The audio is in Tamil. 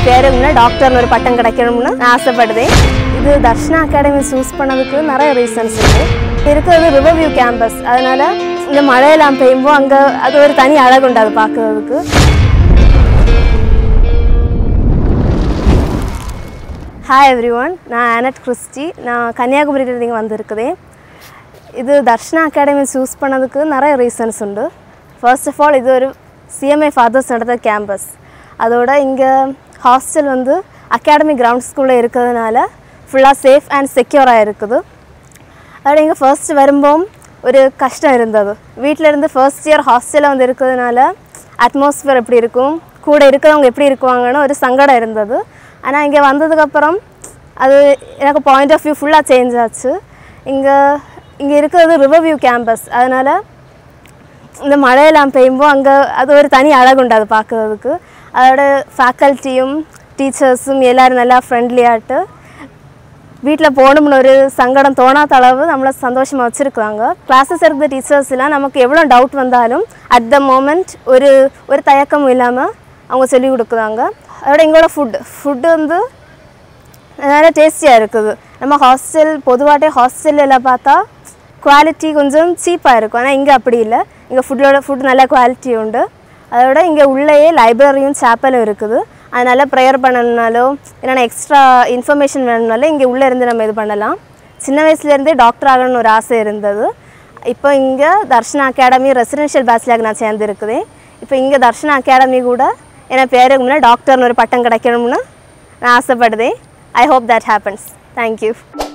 பேருக்கு முன்னே டாக்டர்னு ஒரு பட்டம் கிடைக்கணும்னு நான் ஆசைப்படுதேன் இது தர்ஷனா அகாடமி சூஸ் பண்ணதுக்கு நிறைய ரீசன்ஸ் இருக்குது இருக்கிறது ரிவர் வியூ கேம்பஸ் அதனால் இந்த மழையெல்லாம் பெய்யும்போது அங்கே அது ஒரு தனி அழகுண்டு அது பார்க்குறதுக்கு ஹாய் எவ்ரி ஒன் நான் ஆனட் கிறிஸ்டி நான் கன்னியாகுமரியில இங்கே வந்திருக்குதேன் இது தர்ஷனா அகாடமி சூஸ் பண்ணதுக்கு நிறைய ரீசன்ஸ் உண்டு ஃபர்ஸ்ட் ஆஃப் ஆல் இது ஒரு சிஎம்ஐ ஃபாதர்ஸ் நடந்த கேம்பஸ் அதோட இங்கே ஹாஸ்டல் வந்து அகாடமி கிரவுண்ட் ஸ்கூலில் இருக்கிறதுனால ஃபுல்லாக சேஃப் அண்ட் செக்யூராக இருக்குது அதோட இங்கே ஃபர்ஸ்ட் வரும்போது ஒரு கஷ்டம் இருந்தது வீட்டில் இருந்து ஃபர்ஸ்ட் இயர் ஹாஸ்டலில் வந்து இருக்கிறதுனால அட்மாஸ்ஃபியர் எப்படி இருக்கும் கூட இருக்கிறவங்க எப்படி இருக்குவாங்கன்னு ஒரு சங்கடம் இருந்தது ஆனால் இங்கே வந்ததுக்கப்புறம் அது எனக்கு பாயிண்ட் ஆஃப் வியூ ஃபுல்லாக சேஞ்ச் ஆச்சு இங்கே இங்கே இருக்கிறது ரிவர் வியூ கேம்பஸ் அதனால் இந்த மழையெல்லாம் பெய்யும்போது அங்கே அது ஒரு தனி அழகுண்டு அது பார்க்குறதுக்கு அதோட ஃபேக்கல்ட்டியும் டீச்சர்ஸும் எல்லோரும் நல்லா ஃப்ரெண்ட்லியாட்டு வீட்டில் போகணும்னு ஒரு சங்கடம் தோணாத அளவு நம்மளை சந்தோஷமாக வச்சுருக்காங்க கிளாஸஸ் எடுத்த டீச்சர்ஸ்லாம் நமக்கு எவ்வளோ டவுட் வந்தாலும் அட் த மோமெண்ட் ஒரு ஒரு தயக்கமும் இல்லாமல் அவங்க சொல்லிக் கொடுக்குறாங்க அதோட எங்களோட ஃபுட்டு ஃபுட்டு வந்து நல்லா டேஸ்டியாக இருக்குது நம்ம ஹாஸ்டல் பொதுவாகவே ஹாஸ்டலில் பார்த்தா குவாலிட்டி கொஞ்சம் சீப்பாக இருக்கும் ஆனால் இங்கே அப்படி இல்லை இங்கே ஃபுட்டோட ஃபுட் நல்ல குவாலிட்டி உண்டு அதோட இங்கே உள்ளேயே லைப்ரரியும் சேப்பலும் இருக்குது அதனால் ப்ரேயர் பண்ணணுனாலோ இல்லைனா எக்ஸ்ட்ரா இன்ஃபர்மேஷன் வேணும்னாலும் இங்கே உள்ளே இருந்து நம்ம இது பண்ணலாம் சின்ன வயசுலேருந்தே டாக்டர் ஆகணும்னு ஒரு ஆசை இருந்தது இப்போ இங்கே தர்ஷனா அகாடமி ரெசிடென்ஷியல் பேச்சுலருக்கு நான் சேர்ந்துருக்குதேன் இப்போ இங்கே தர்ஷனா அகாடமி கூட என் பேருக்கு முன்னே டாக்டர்னு ஒரு பட்டம் கிடைக்கணும்னு நான் ஆசைப்படுதேன் I hope that happens thank you